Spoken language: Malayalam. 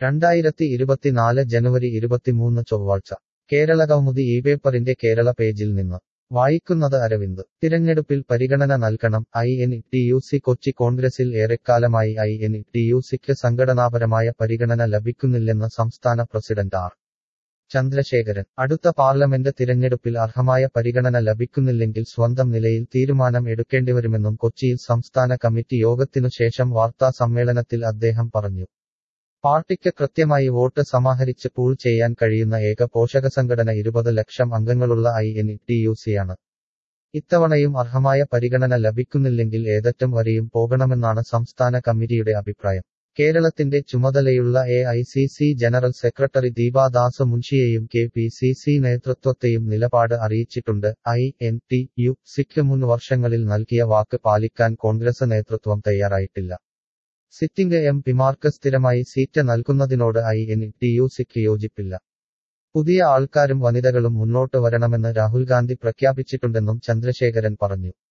രണ്ടായിരത്തി ഇരുപത്തിനാല് ജനുവരി ഇരുപത്തിമൂന്ന് ചൊവ്വാഴ്ച കേരളകൗമുദി ഈ പേപ്പറിന്റെ കേരള പേജിൽ നിന്ന് വായിക്കുന്നത് അരവിന്ദ് തിരഞ്ഞെടുപ്പിൽ പരിഗണന നൽകണം I N T U C Kochi കോൺഗ്രസിൽ ഏറെക്കാലമായി ഐ എൻ ടി യു സിക്ക് സംഘടനാപരമായ പരിഗണന ലഭിക്കുന്നില്ലെന്ന് സംസ്ഥാന പ്രസിഡന്റ് ആർ ചന്ദ്രശേഖരൻ അടുത്ത പാർലമെന്റ് തിരഞ്ഞെടുപ്പിൽ അർഹമായ പരിഗണന ലഭിക്കുന്നില്ലെങ്കിൽ സ്വന്തം നിലയിൽ തീരുമാനം എടുക്കേണ്ടിവരുമെന്നും കൊച്ചിയിൽ സംസ്ഥാന കമ്മിറ്റി യോഗത്തിനു ശേഷം വാർത്താ സമ്മേളനത്തിൽ അദ്ദേഹം പറഞ്ഞു പാർട്ടിക്ക് കൃത്യമായി വോട്ട് സമാഹരിച്ച് പൂൾ ചെയ്യാൻ കഴിയുന്ന ഏക പോഷകസംഘടന ഇരുപത് ലക്ഷം അംഗങ്ങളുള്ള ഐ എൻ ടി യു സിയാണ് ഇത്തവണയും അർഹമായ പരിഗണന ലഭിക്കുന്നില്ലെങ്കിൽ ഏതറ്റം വരെയും പോകണമെന്നാണ് സംസ്ഥാന കമ്മിറ്റിയുടെ അഭിപ്രായം കേരളത്തിന്റെ ചുമതലയുള്ള A I C C general secretary Deepadas മുൻഷിയെയും കെ പി സി സി നേതൃത്വത്തെയും നിലപാട് അറിയിച്ചിട്ടുണ്ട് ഐ എൻ ടി യു സിക്ക് മുൻ വർഷങ്ങളിൽ നൽകിയ വാക്ക് പാലിക്കാൻ കോൺഗ്രസ് നേതൃത്വം തയ്യാറായിട്ടില്ല സിറ്റിംഗ് എം പിമാർക്ക് സ്ഥിരമായി സീറ്റ് നൽകുന്നതിനോട് ഐ എൻ ടി യു സിക്ക് യോജിപ്പില്ല പുതിയ ആൾക്കാരും വനിതകളും മുന്നോട്ട് വരണമെന്ന് രാഹുൽ ഗാന്ധി പ്രഖ്യാപിച്ചിട്ടുണ്ടെന്നും ചന്ദ്രശേഖരൻ പറഞ്ഞു